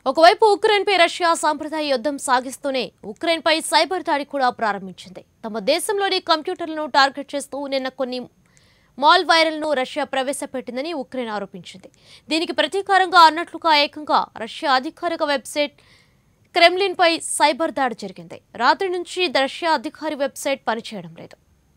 ఒకవైపు ఉక్రెయిన్పై రష్యా సాంప్రదాయ యుద్ధం సాగిస్తూనే ఉక్రెయిన్పై సైబర్ దాడి కూడా ప్రారంభించింది తమ దేశంలోని కంప్యూటర్లను టార్గెట్ చేస్తూ నిన్న కొన్ని మాల్ వైరల్ను రష్యా ప్రవేశపెట్టిందని ఉక్రెయిన్ ఆరోపించింది దీనికి ప్రతీకారంగా అన్నట్లుగా ఏకంగా రష్యా అధికారిక వెబ్సైట్ క్రెమ్లిన్పై సైబర్ దాడి జరిగింది రాత్రి నుంచి రష్యా అధికారి వెబ్సైట్ పనిచేయడం లేదు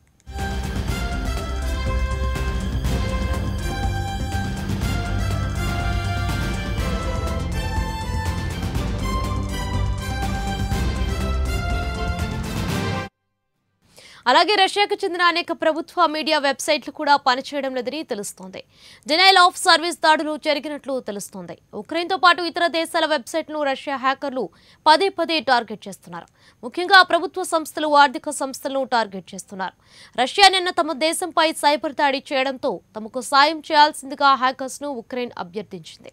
అలాగే రష్యాకు చెందిన అనేక ప్రభుత్వ మీడియా వెబ్సైట్లు కూడా పనిచేయడం లేదని తెలుస్తోంది జెనైల్ ఆఫ్ సర్వీస్ దాడులు జరిగినట్లు తెలుస్తోంది ఉక్రెయిన్తో పాటు ఇతర దేశాల వెబ్సైట్ను రష్యా హ్యాకర్లు పదే పదే టార్గెట్ చేస్తున్నారు ముఖ్యంగా ప్రభుత్వ సంస్థలు ఆర్థిక సంస్థలను టార్గెట్ చేస్తున్నారు రష్యా నిన్న తమ దేశంపై సైబర్ దాడి చేయడంతో తమకు సాయం చేయాల్సిందిగా హ్యాకర్స్ను ఉక్రెయిన్ అభ్యర్థించింది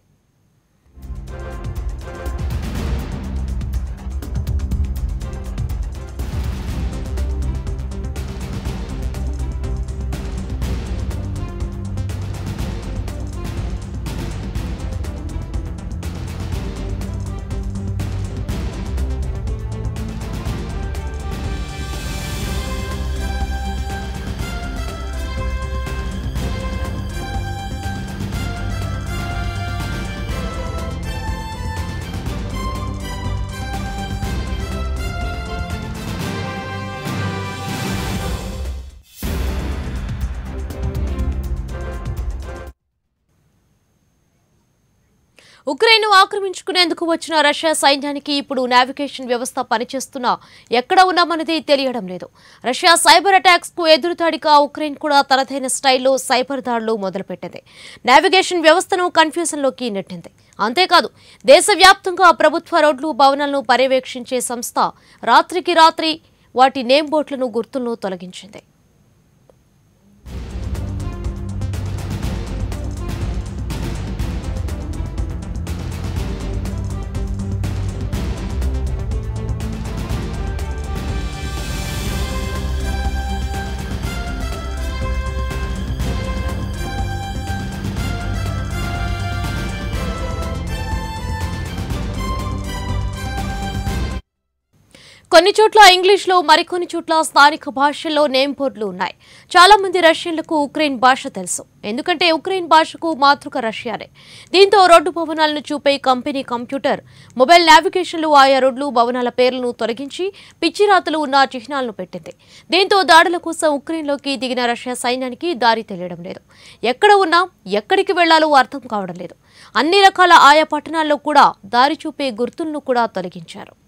ఉక్రెయిన్ ఆక్రమించుకునేందుకు వచ్చిన రష్యా సైన్యానికి ఇప్పుడు నావిగేషన్ వ్యవస్థ పనిచేస్తున్నా ఎక్కడ ఉన్నామన్నది తెలియడం లేదు రష్యా సైబర్ అటాక్స్ కు ఎదురుదాడిగా ఉక్రెయిన్ కూడా తనదైన స్టైల్లో సైబర్ దాడులు మొదలుపెట్టింది నావిగేషన్ వ్యవస్థను కన్ఫ్యూజన్లోకి నెట్టింది అంతేకాదు దేశవ్యాప్తంగా ప్రభుత్వ రోడ్లు భవనాలను పర్యవేక్షించే సంస్థ రాత్రికి రాత్రి వాటి నేమ్ బోర్డులను గుర్తులను తొలగించింది కొన్ని చోట్ల ఇంగ్లీష్లో మరికొన్ని చోట్ల స్థానిక భాషల్లో నేమ్ బోర్డులు ఉన్నాయి చాలా మంది రష్యన్లకు ఉక్రెయిన్ భాష తెలుసు ఎందుకంటే ఉక్రెయిన్ భాషకు మాతృక రష్యానే దీంతో రోడ్డు భవనాలను చూపే కంపెనీ కంప్యూటర్ మొబైల్ నావిగేషన్లు ఆయా రోడ్లు భవనాల పేర్లను తొలగించి పిచ్చిరాతలు ఉన్న చిహ్నాలను పెట్టింది దీంతో దాడుల కోసం ఉక్రెయిన్లోకి దిగిన రష్యా సైన్యానికి దారి తెలియడం లేదు ఎక్కడ ఉన్నా ఎక్కడికి వెళ్లాలో అర్థం కావడం లేదు అన్ని రకాల ఆయా పట్టణాల్లో కూడా దారి చూపే గుర్తులను కూడా తొలగించారు